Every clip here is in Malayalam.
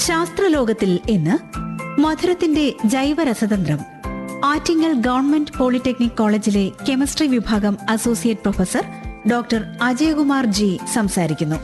ശാസ്ത്രലോകത്തിൽ ഇന്ന് മധുരത്തിന്റെ ജൈവരസതന്ത്രം ആറ്റിങ്ങൽ ഗവൺമെന്റ് പോളിടെക്നിക് കോളേജിലെ കെമിസ്ട്രി വിഭാഗം associate professor doctor Ajayakumar G സംസാരിക്കുന്നു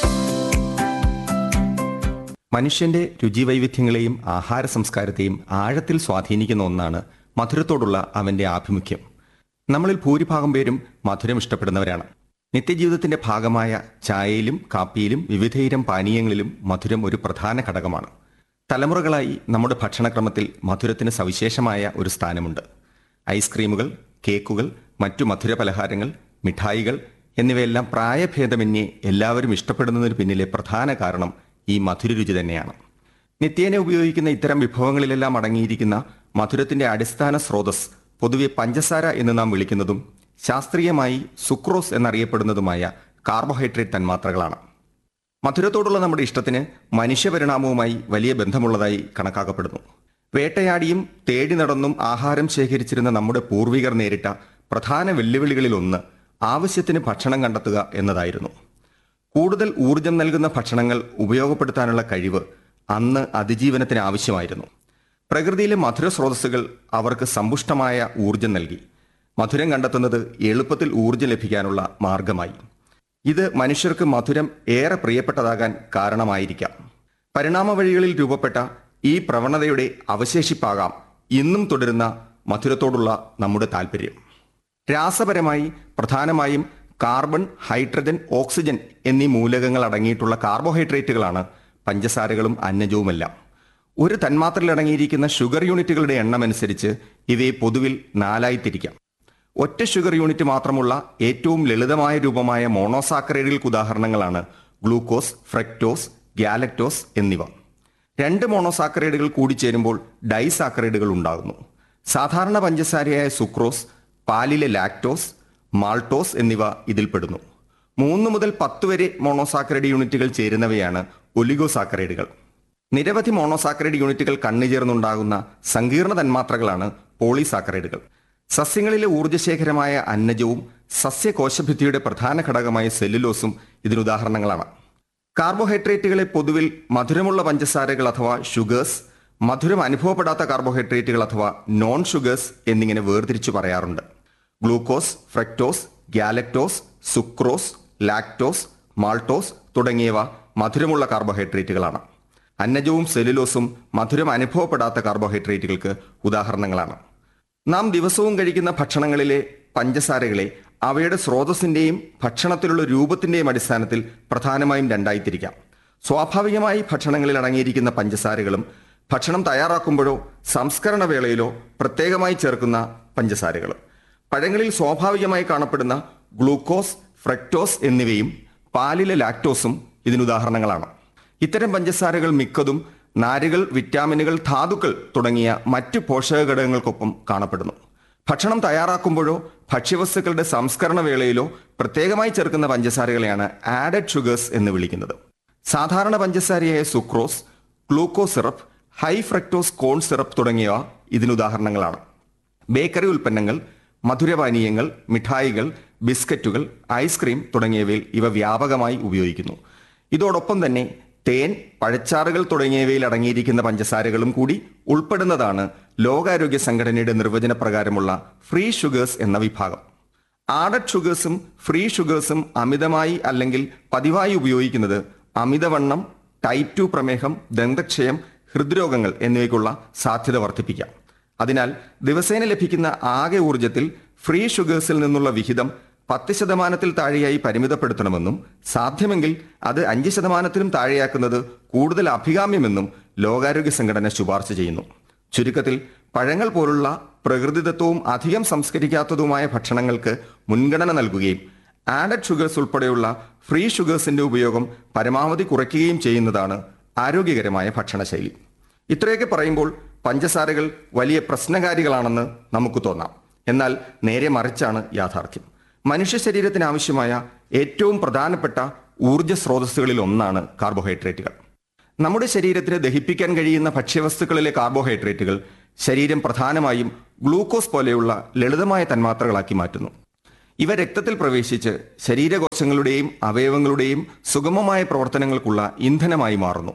മനുഷ്യന്റെ രുചിവൈവിധ്യങ്ങളെയും ആഹാര സംസ്കാരത്തെയും ആഴത്തിൽ സ്വാധീനിക്കുന്ന ഒന്നാണ് മധുരത്തോടുള്ള അവന്റെ ആഭിമുഖ്യം നമ്മളിൽ ഭൂരിഭാഗം പേരും മധുരം ഇഷ്ടപ്പെടുന്നവരാണ് നിത്യജീവിതത്തിന്റെ ഭാഗമായ ചായയിലും കാപ്പിയിലും വിവിധയിനം പാനീയങ്ങളിലും മധുരം ഒരു പ്രധാന ഘടകമാണ് തലമുറകളായി നമ്മുടെ ഭക്ഷണക്രമത്തിൽ മധുരത്തിന് സവിശേഷമായ ഒരു സ്ഥാനമുണ്ട് ഐസ്ക്രീമുകൾ കേക്കുകൾ മറ്റു മധുര പലഹാരങ്ങൾ മിഠായികൾ എന്നിവയെല്ലാം പ്രായഭേദമന്യേ എല്ലാവരും ഇഷ്ടപ്പെടുന്നതിന് പിന്നിലെ പ്രധാന കാരണം ഈ മധുരരുചി തന്നെയാണ് നിത്യേന ഉപയോഗിക്കുന്ന ഇത്തരം വിഭവങ്ങളിലെല്ലാം അടങ്ങിയിരിക്കുന്ന മധുരത്തിന്റെ അടിസ്ഥാന സ്രോതസ് പൊതുവെ പഞ്ചസാര എന്ന് നാം വിളിക്കുന്നതും ശാസ്ത്രീയമായി സുക്രോസ് എന്നറിയപ്പെടുന്നതുമായ കാർബോഹൈഡ്രേറ്റ് തന്മാത്രകളാണ് മധുരത്തോടുള്ള നമ്മുടെ ഇഷ്ടത്തിന് മനുഷ്യപരിണാമവുമായി വലിയ ബന്ധമുള്ളതായി കണക്കാക്കപ്പെടുന്നു വേട്ടയാടിയും തേടി നടന്നും ആഹാരം ശേഖരിച്ചിരുന്ന നമ്മുടെ പൂർവികർ നേരിട്ട പ്രധാന വെല്ലുവിളികളിലൊന്ന് ആവശ്യത്തിന് ഭക്ഷണം കണ്ടെത്തുക എന്നതായിരുന്നു കൂടുതൽ ഊർജം നൽകുന്ന ഭക്ഷണങ്ങൾ ഉപയോഗപ്പെടുത്താനുള്ള കഴിവ് അന്ന് അതിജീവനത്തിന് ആവശ്യമായിരുന്നു പ്രകൃതിയിലെ മധുര സ്രോതസ്സുകൾ അവർക്ക് സമ്പുഷ്ടമായ ഊർജം നൽകി മധുരം കണ്ടെത്തുന്നത് എളുപ്പത്തിൽ ഊർജം ലഭിക്കാനുള്ള മാർഗമായി ഇത് മനുഷ്യർക്ക് മധുരം ഏറെ പ്രിയപ്പെട്ടതാകാൻ കാരണമായിരിക്കാം പരിണാമ വഴികളിൽ രൂപപ്പെട്ട ഈ പ്രവണതയുടെ അവശേഷിപ്പാകാം ഇന്നും തുടരുന്ന മധുരത്തോടുള്ള നമ്മുടെ താല്പര്യം രാസപരമായി പ്രധാനമായും കാർബൺ ഹൈഡ്രജൻ ഓക്സിജൻ എന്നീ മൂലകങ്ങൾ അടങ്ങിയിട്ടുള്ള കാർബോഹൈഡ്രേറ്റുകളാണ് പഞ്ചസാരകളും അന്നജവുമെല്ലാം ഒരു തന്മാത്രയിൽ അടങ്ങിയിരിക്കുന്ന ഷുഗർ യൂണിറ്റുകളുടെ എണ്ണം അനുസരിച്ച് ഇവയെ പൊതുവിൽ നാലായി തിരിക്കാം ഒറ്റ ഷുഗർ യൂണിറ്റ് മാത്രമുള്ള ഏറ്റവും ലളിതമായ രൂപമായ മോണോസാക്കറൈഡുകൾക്ക് ഉദാഹരണങ്ങളാണ് ഗ്ലൂക്കോസ് ഫ്രക്ടോസ് ഗ്യാലക്ടോസ് എന്നിവ രണ്ട് മോണോസാക്കറൈഡുകൾ കൂടിച്ചേരുമ്പോൾ ഡൈസാക്കറൈഡുകൾ ഉണ്ടാകുന്നു സാധാരണ പഞ്ചസാരയായ സുക്രോസ് പാലിലെ ലാക്ടോസ് മാൾട്ടോസ് എന്നിവ ഇതിൽപ്പെടുന്നു മൂന്ന് മുതൽ പത്ത് വരെ മോണോസാക്കറൈഡ് യൂണിറ്റുകൾ ചേരുന്നവയാണ് ഒലിഗോസാക്കറൈഡുകൾ നിരവധി മോണോസാക്കറൈഡ് യൂണിറ്റുകൾ കണ്ണുചേർന്നുണ്ടാകുന്ന സങ്കീർണ തന്മാത്രകളാണ് പോളിസാക്കറൈഡുകൾ സസ്യങ്ങളിലെ ഊർജ്ജശേഖരമായ അന്നജവും സസ്യകോശഭിത്തിയുടെ പ്രധാന ഘടകമായ സെല്ലുലോസും ഇതിനുദാഹരണങ്ങളാണ് കാർബോഹൈഡ്രേറ്റുകളെ പൊതുവിൽ മധുരമുള്ള പഞ്ചസാരകൾ അഥവാ ഷുഗേഴ്സ് മധുരം അനുഭവപ്പെടാത്ത കാർബോഹൈഡ്രേറ്റുകൾ അഥവാ നോൺ ഷുഗേഴ്സ് എന്നിങ്ങനെ വേർതിരിച്ചു പറയാറുണ്ട് glucose fructose galactose sucrose lactose maltose തുടങ്ങിയവ മധുരമുള്ള കാർബോഹൈഡ്രേറ്റുകളാണ് അന്നജവും സെല്ലുലോസും മധുരം അനുഭവപ്പെടാത്ത കാർബോഹൈഡ്രേറ്റുകൾക്ക് ഉദാഹരണങ്ങളാണ് നാം ദിവസവും കഴിക്കുന്ന ഭക്ഷണങ്ങളിലെ പഞ്ചസാരകളെ അവയുടെ സ്രോതസ്സിന്റെയും ഭക്ഷണത്തിലുള്ള രൂപത്തിന്റെയും അടിസ്ഥാനത്തിൽ പ്രധാനമായും രണ്ടായി തിരിക്കാം സ്വാഭാവികമായി ഭക്ഷണങ്ങളിൽ അടങ്ങിയിരിക്കുന്ന പഞ്ചസാരകളും ഭക്ഷണം തയ്യാറാക്കുമ്പോഴോ സംസ്കരണ വേളയിലോ പ്രത്യേകമായി ചേർക്കുന്ന പഞ്ചസാരകളും പഴങ്ങളിൽ സ്വാഭാവികമായി കാണപ്പെടുന്ന ഗ്ലൂക്കോസ് ഫ്രക്ടോസ് എന്നിവയും പാലിലെ ലാക്ടോസും ഇതിനുദാഹരണങ്ങളാണ് ഇത്തരം പഞ്ചസാരകൾ മിക്കതും നാരുകൾ വിറ്റാമിനുകൾ ധാതുക്കൾ തുടങ്ങിയ മറ്റ് പോഷക ഘടകങ്ങൾക്കൊപ്പം കാണപ്പെടുന്നു ഭക്ഷണം തയ്യാറാക്കുമ്പോഴോ ഭക്ഷ്യവസ്തുക്കളുടെ സംസ്കരണ വേളയിലോ പ്രത്യേകമായി ചേർക്കുന്ന പഞ്ചസാരകളെയാണ് ആഡഡ് ഷുഗേഴ്സ് എന്ന് വിളിക്കുന്നത് സാധാരണ പഞ്ചസാരയായ sucrose glucose syrup high fructose corn syrup തുടങ്ങിയവ ഇതിനുദാഹരണങ്ങളാണ് ബേക്കറി ഉൽപ്പന്നങ്ങൾ മധുരപാനീയങ്ങൾ മിഠായികൾ ബിസ്ക്കറ്റുകൾ ഐസ്ക്രീം തുടങ്ങിയവയിൽ ഇവ വ്യാപകമായി ഉപയോഗിക്കുന്നു ഇതോടൊപ്പം തന്നെ തേൻ പഴച്ചാറുകൾ തുടങ്ങിയവയിൽ അടങ്ങിയിരിക്കുന്ന പഞ്ചസാരകളും കൂടി ഉൾപ്പെടുന്നതാണ് ലോകാരോഗ്യ സംഘടനയുടെ നിർവചന പ്രകാരമുള്ള ഫ്രീ ഷുഗേഴ്സ് എന്ന വിഭാഗം ആഡഡ് ഷുഗേഴ്സും ഫ്രീ ഷുഗേഴ്സും അമിതമായി അല്ലെങ്കിൽ പതിവായി ഉപയോഗിക്കുന്നത് അമിതവണ്ണം ടൈപ്പ് ടു പ്രമേഹം ദന്തക്ഷയം ഹൃദ്രോഗങ്ങൾ എന്നിവയ്ക്കുള്ള സാധ്യത വർദ്ധിപ്പിക്കാം അതിനാൽ ദിവസേന ലഭിക്കുന്ന ആകെ ഊർജത്തിൽ ഫ്രീ ഷുഗേഴ്സിൽ നിന്നുള്ള വിഹിതം പത്ത് ശതമാനത്തിൽ താഴെയായി പരിമിതപ്പെടുത്തണമെന്നും സാധ്യമെങ്കിൽ അത് അഞ്ച് ശതമാനത്തിലും താഴെയാക്കുന്നത് കൂടുതൽ അഭികാമ്യമെന്നും ലോകാരോഗ്യ സംഘടന ശുപാർശ ചെയ്യുന്നു ചുരുക്കത്തിൽ പഴങ്ങൾ പോലുള്ള പ്രകൃതിദത്തവും അധികം സംസ്കരിക്കാത്തതുമായ ഭക്ഷണങ്ങൾക്ക് മുൻഗണന നൽകുകയും ആഡഡ് ഷുഗേഴ്സ് ഉൾപ്പെടെയുള്ള ഫ്രീ ഷുഗേഴ്സിന്റെ ഉപയോഗം പരമാവധി കുറയ്ക്കുകയും ചെയ്യുന്നതാണ് ആരോഗ്യകരമായ ഭക്ഷണശൈലി ഇത്രയൊക്കെ പറയുമ്പോൾ പഞ്ചസാരകൾ വലിയ പ്രശ്നകാരികളാണെന്ന് നമുക്ക് തോന്നാം എന്നാൽ നേരെ മറിച്ചാണ് യാഥാർത്ഥ്യം മനുഷ്യ ശരീരത്തിന് ആവശ്യമായ ഏറ്റവും പ്രധാനപ്പെട്ട ഊർജ്ജ സ്രോതസ്സുകളിൽ ഒന്നാണ് കാർബോഹൈഡ്രേറ്റുകൾ നമ്മുടെ ശരീരത്തിന് ദഹിപ്പിക്കാൻ കഴിയുന്ന ഭക്ഷ്യവസ്തുക്കളിലെ കാർബോഹൈഡ്രേറ്റുകൾ ശരീരം പ്രധാനമായും ഗ്ലൂക്കോസ് പോലെയുള്ള ലളിതമായ തന്മാത്രകളാക്കി മാറ്റുന്നു ഇവ രക്തത്തിൽ പ്രവേശിച്ച് ശരീരകോശങ്ങളുടെയും അവയവങ്ങളുടെയും സുഗമമായ പ്രവർത്തനങ്ങൾക്കുള്ള ഇന്ധനമായി മാറുന്നു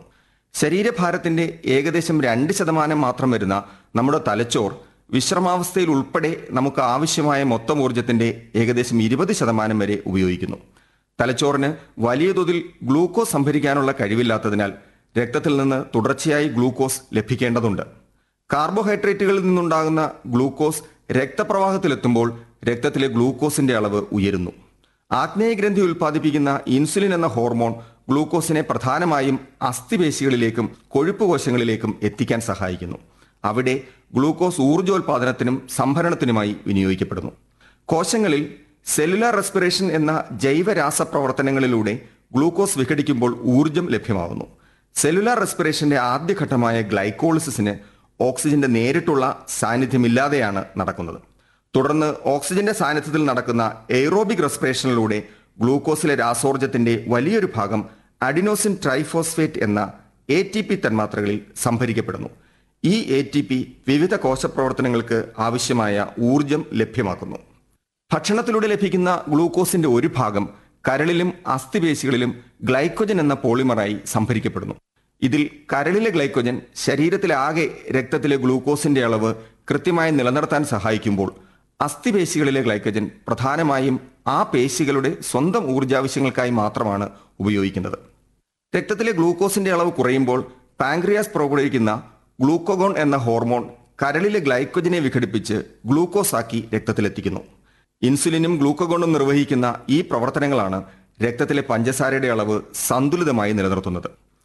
ശരീരഭാരത്തിന്റെ ഏകദേശം രണ്ട് ശതമാനം മാത്രം വരുന്ന നമ്മുടെ തലച്ചോർ വിശ്രമാവസ്ഥയിൽ ഉൾപ്പെടെ നമുക്ക് ആവശ്യമായ മൊത്തം ഊർജത്തിന്റെ ഏകദേശം ഇരുപത് ശതമാനം വരെ ഉപയോഗിക്കുന്നു തലച്ചോറിന് വലിയ തോതിൽ ഗ്ലൂക്കോസ് സംഭരിക്കാനുള്ള കഴിവില്ലാത്തതിനാൽ രക്തത്തിൽ നിന്ന് തുടർച്ചയായി ഗ്ലൂക്കോസ് ലഭിക്കേണ്ടതുണ്ട് കാർബോഹൈഡ്രേറ്റുകളിൽ നിന്നുണ്ടാകുന്ന ഗ്ലൂക്കോസ് രക്തപ്രവാഹത്തിലെത്തുമ്പോൾ രക്തത്തിലെ ഗ്ലൂക്കോസിന്റെ അളവ് ഉയരുന്നു ആഗ്നേയഗ്രന്ഥി ഉൽപ്പാദിപ്പിക്കുന്ന ഇൻസുലിൻ എന്ന ഹോർമോൺ ഗ്ലൂക്കോസിനെ പ്രധാനമായും അസ്ഥിപേശികളിലേക്കും കൊഴുപ്പ് കോശങ്ങളിലേക്കും എത്തിക്കാൻ സഹായിക്കുന്നു അവിടെ ഗ്ലൂക്കോസ് ഊർജോൽപാദനത്തിനും സംഭരണത്തിനുമായി വിനിയോഗിക്കപ്പെടുന്നു കോശങ്ങളിൽ സെല്ലുലാർ റെസ്പിറേഷൻ എന്ന ജൈവരാസപ്രവർത്തനങ്ങളിലൂടെ ഗ്ലൂക്കോസ് വിഘടിക്കുമ്പോൾ ഊർജം ലഭ്യമാകുന്നു സെല്ലുലാർ റെസ്പിറേഷന്റെ ആദ്യഘട്ടമായ ഗ്ലൈക്കോളിസിന് ഓക്സിജന്റെ നേരിട്ടുള്ള സാന്നിധ്യമില്ലാതെയാണ് നടക്കുന്നത് തുടർന്ന് ഓക്സിജന്റെ സാന്നിധ്യത്തിൽ നടക്കുന്ന എയ്റോബിക് റെസ്പിറേഷനിലൂടെ ഗ്ലൂക്കോസിലെ രാസോർജത്തിന്റെ വലിയൊരു ഭാഗം അഡിനോസിൻ ട്രൈഫോസ്ഫേറ്റ് എന്ന എ ടി പി തന്മാത്രകളിൽ സംഭരിക്കപ്പെടുന്നു ഈ എ ടി പി വിവിധ കോശപ്രവർത്തനങ്ങൾക്ക് ആവശ്യമായ ഊർജം ലഭ്യമാക്കുന്നു ഭക്ഷണത്തിലൂടെ ലഭിക്കുന്ന ഗ്ലൂക്കോസിന്റെ ഒരു ഭാഗം കരളിലും അസ്ഥിപേശികളിലും ഗ്ലൈക്കോജൻ എന്ന പോളിമറായി സംഭരിക്കപ്പെടുന്നു ഇതിൽ കരളിലെ ഗ്ലൈക്കോജൻ ശരീരത്തിലാകെ രക്തത്തിലെ ഗ്ലൂക്കോസിന്റെ അളവ് കൃത്യമായി നിലനിർത്താൻ സഹായിക്കുമ്പോൾ അസ്ഥിപേശികളിലെ ഗ്ലൈക്കോജൻ പ്രധാനമായും ആ പേശികളുടെ സ്വന്തം ഊർജാവശ്യങ്ങൾക്കായി മാത്രമാണ് ഉപയോഗിക്കുന്നത് രക്തത്തിലെ ഗ്ലൂക്കോസിന്റെ അളവ് കുറയുമ്പോൾ പാങ്ക്രിയാസ് പുറപ്പെടുവിക്കുന്ന ഗ്ലൂക്കോഗോൺ എന്ന ഹോർമോൺ കരളിലെ ഗ്ലൈക്കോജനെ വിഘടിപ്പിച്ച് ഗ്ലൂക്കോസ് ആക്കി രക്തത്തിലെത്തിക്കുന്നു ഇൻസുലിനും ഗ്ലൂക്കോഗോണും നിർവഹിക്കുന്ന ഈ പ്രവർത്തനങ്ങളാണ് രക്തത്തിലെ പഞ്ചസാരയുടെ അളവ് സന്തുലിതമായി നിലനിർത്തുന്നത്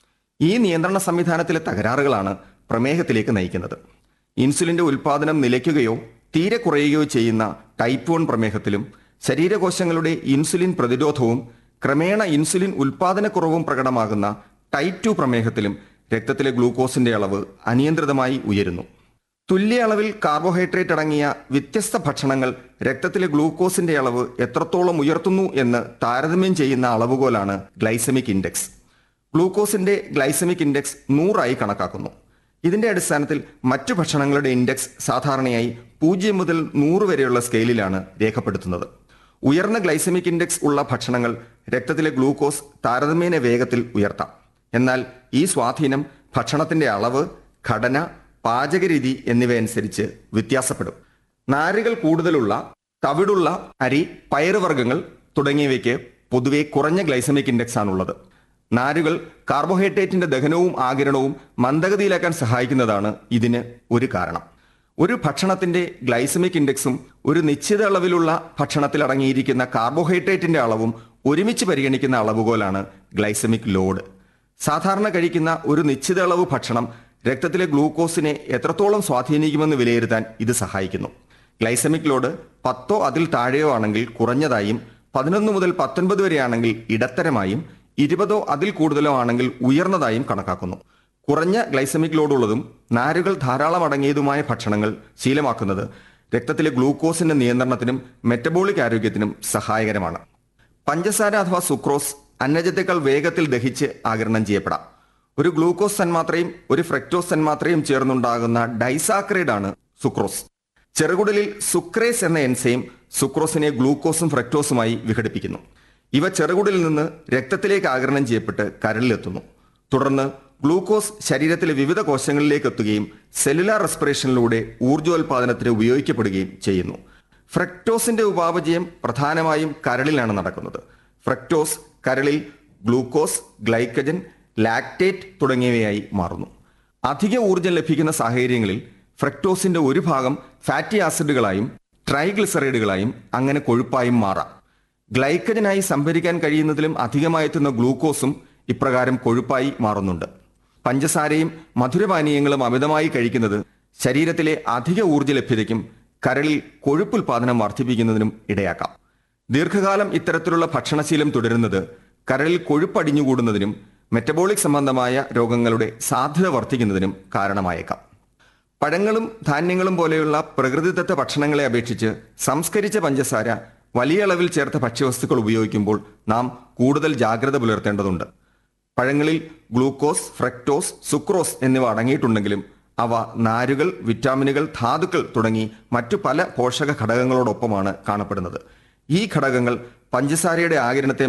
ഈ നിയന്ത്രണ സംവിധാനത്തിലെ തകരാറുകളാണ് പ്രമേഹത്തിലേക്ക് നയിക്കുന്നത് ഇൻസുലിന്റെ ഉൽപാദനം നിലയ്ക്കുകയോ തീരെ കുറയുകയോ ചെയ്യുന്ന ടൈപ്പ് വൺ പ്രമേഹത്തിലും ശരീരകോശങ്ങളുടെ ഇൻസുലിൻ പ്രതിരോധവും ക്രമേണ ഇൻസുലിൻ ഉൽപാദനക്കുറവും പ്രകടമാകുന്ന ടൈപ്പ് ടു പ്രമേഹത്തിലും രക്തത്തിലെ ഗ്ലൂക്കോസിന്റെ അളവ് അനിയന്ത്രിതമായി ഉയരുന്നു തുല്യ അളവിൽ കാർബോഹൈഡ്രേറ്റ് അടങ്ങിയ വ്യത്യസ്ത ഭക്ഷണങ്ങൾ രക്തത്തിലെ ഗ്ലൂക്കോസിന്റെ അളവ് എത്രത്തോളം ഉയർത്തുന്നു എന്ന് താരതമ്യം ചെയ്യുന്ന അളവുകോലാണ് ഗ്ലൈസമിക് ഇൻഡെക്സ് ഗ്ലൂക്കോസിന്റെ ഗ്ലൈസമിക് ഇൻഡെക്സ് നൂറായി കണക്കാക്കുന്നു ഇതിന്റെ അടിസ്ഥാനത്തിൽ മറ്റു ഭക്ഷണങ്ങളുടെ ഇൻഡെക്സ് സാധാരണയായി പൂജ്യം മുതൽ നൂറ് വരെയുള്ള സ്കെയിലിലാണ് രേഖപ്പെടുത്തുന്നത് ഉയർന്ന ഗ്ലൈസമിക് ഇൻഡെക്സ് ഉള്ള ഭക്ഷണങ്ങൾ രക്തത്തിലെ ഗ്ലൂക്കോസ് താരതമ്യേന വേഗത്തിൽ ഉയർത്താം എന്നാൽ ഈ സ്വാധീനം ഭക്ഷണത്തിന്റെ അളവ് ഘടന പാചകരീതി എന്നിവയനുസരിച്ച് വ്യത്യാസപ്പെടും നാരുകൾ കൂടുതലുള്ള തവിടുള്ള അരി പയറുവർഗ്ഗങ്ങൾ തുടങ്ങിയവയ്ക്ക് പൊതുവെ കുറഞ്ഞ ഗ്ലൈസമിക് ഇൻഡെക്സ് ആണുള്ളത് നാരുകൾ കാർബോഹൈഡ്രേറ്റിന്റെ ദഹനവും ആകിരണവും മന്ദഗതിയിലാക്കാൻ സഹായിക്കുന്നതാണ് ഇതിന് ഒരു കാരണം ഒരു ഭക്ഷണത്തിന്റെ ഗ്ലൈസമിക് ഇൻഡെക്സും ഒരു നിശ്ചിത അളവിലുള്ള ഭക്ഷണത്തിൽ അടങ്ങിയിരിക്കുന്ന കാർബോഹൈഡ്രേറ്റിന്റെ അളവും ഒരുമിച്ച് പരിഗണിക്കുന്ന അളവുകോലാണ് ഗ്ലൈസമിക് ലോഡ് സാധാരണ കഴിക്കുന്ന ഒരു നിശ്ചിത അളവ് ഭക്ഷണം രക്തത്തിലെ ഗ്ലൂക്കോസിനെ എത്രത്തോളം സ്വാധീനിക്കുമെന്ന് വിലയിരുത്താൻ ഇത് സഹായിക്കുന്നു ഗ്ലൈസമിക് ലോഡ് പത്തോ അതിൽ താഴെയോ ആണെങ്കിൽ കുറഞ്ഞതായും പതിനൊന്ന് മുതൽ പത്തൊൻപത് വരെയാണെങ്കിൽ ഇടത്തരമായും ഇരുപതോ അതിൽ കൂടുതലോ ആണെങ്കിൽ ഉയർന്നതായും കണക്കാക്കുന്നു കുറഞ്ഞ ഗ്ലൈസമിക് ലോഡുള്ളതും നാരുകൾ ധാരാളം അടങ്ങിയതുമായ ഭക്ഷണങ്ങൾ ശീലമാക്കുന്നത് രക്തത്തിലെ ഗ്ലൂക്കോസിന്റെ നിയന്ത്രണത്തിനും മെറ്റബോളിക് ആരോഗ്യത്തിനും സഹായകരമാണ് പഞ്ചസാര അഥവാ സുക്രോസ് അന്നജത്തേക്കാൾ വേഗത്തിൽ ദഹിച്ച് ആകിരണം ചെയ്യപ്പെടാം ഒരു ഗ്ലൂക്കോസ് തന്മാത്രയും ഒരു ഫ്രക്ടോസ് തന്മാത്രയും ചേർന്നുണ്ടാകുന്ന ഡൈസാക്രൈഡ് ആണ് സുക്രോസ് ചെറുകുടലിൽ സുക്രേസ് എന്ന എൻസൈം സുക്രോസിനെ ഗ്ലൂക്കോസും ഫ്രക്ടോസുമായി വിഘടിപ്പിക്കുന്നു ഇവ ചെറുകുടലിൽ നിന്ന് രക്തത്തിലേക്ക് ആകിരണം ചെയ്യപ്പെട്ട് കരളിലെത്തുന്നു തുടർന്ന് ഗ്ലൂക്കോസ് ശരീരത്തിലെ വിവിധ കോശങ്ങളിലേക്ക് എത്തുകയും സെല്ലുലാർ റെസ്പിറേഷനിലൂടെ ഊർജ്ജോൽപാദനത്തിന് ഉപയോഗിക്കപ്പെടുകയും ചെയ്യുന്നു ഫ്രക്ടോസിന്റെ ഉപാപചയം പ്രധാനമായും കരളിലാണ് നടക്കുന്നത് ഫ്രക്ടോസ് കരളിൽ ഗ്ലൂക്കോസ് ഗ്ലൈക്കജൻ ലാക്ടേറ്റ് തുടങ്ങിയവയായി മാറുന്നു അധിക ഊർജ്ജം ലഭിക്കുന്ന സാഹചര്യങ്ങളിൽ ഫ്രക്ടോസിന്റെ ഒരു ഭാഗം ഫാറ്റി ആസിഡുകളായും ട്രൈഗ്ലിസറൈഡുകളായും അങ്ങനെ കൊഴുപ്പായും മാറാം ഗ്ലൈക്കജനായി സംഭരിക്കാൻ കഴിയുന്നതിലും അധികമായെത്തുന്ന ഗ്ലൂക്കോസും ഇപ്രകാരം കൊഴുപ്പായി മാറുന്നുണ്ട് പഞ്ചസാരയും മധുരപാനീയങ്ങളും അമിതമായി കഴിക്കുന്നത് ശരീരത്തിലെ അധിക ഊർജ്ജ ലഭ്യതയ്ക്കും കരളിൽ കൊഴുപ്പുൽപാദനം വർദ്ധിപ്പിക്കുന്നതിനും ഇടയാക്കാം ദീർഘകാലം ഇത്തരത്തിലുള്ള ഭക്ഷണശീലം തുടരുന്നത് കരളിൽ കൊഴുപ്പടിഞ്ഞുകൂടുന്നതിനും മെറ്റബോളിക് സംബന്ധമായ രോഗങ്ങളുടെ സാധ്യത വർദ്ധിക്കുന്നതിനും കാരണമായേക്കാം പഴങ്ങളും ധാന്യങ്ങളും പോലെയുള്ള പ്രകൃതിദത്ത ഭക്ഷണങ്ങളെ അപേക്ഷിച്ച് സംസ്കരിച്ച പഞ്ചസാര വലിയ അളവിൽ ചേർത്ത ഭക്ഷ്യവസ്തുക്കൾ ഉപയോഗിക്കുമ്പോൾ നാം കൂടുതൽ ജാഗ്രത പുലർത്തേണ്ടതുണ്ട് പഴങ്ങളിൽ ഗ്ലൂക്കോസ് ഫ്രക്ടോസ് സുക്രോസ് എന്നിവ അടങ്ങിയിട്ടുണ്ടെങ്കിലും അവ നാരുകൾ വിറ്റാമിനുകൾ ധാതുക്കൾ തുടങ്ങി മറ്റു പല പോഷക ഘടകങ്ങളോടൊപ്പമാണ് കാണപ്പെടുന്നത് ഈ ഘടകങ്ങൾ പഞ്ചസാരയുടെ ആകിരണത്തെ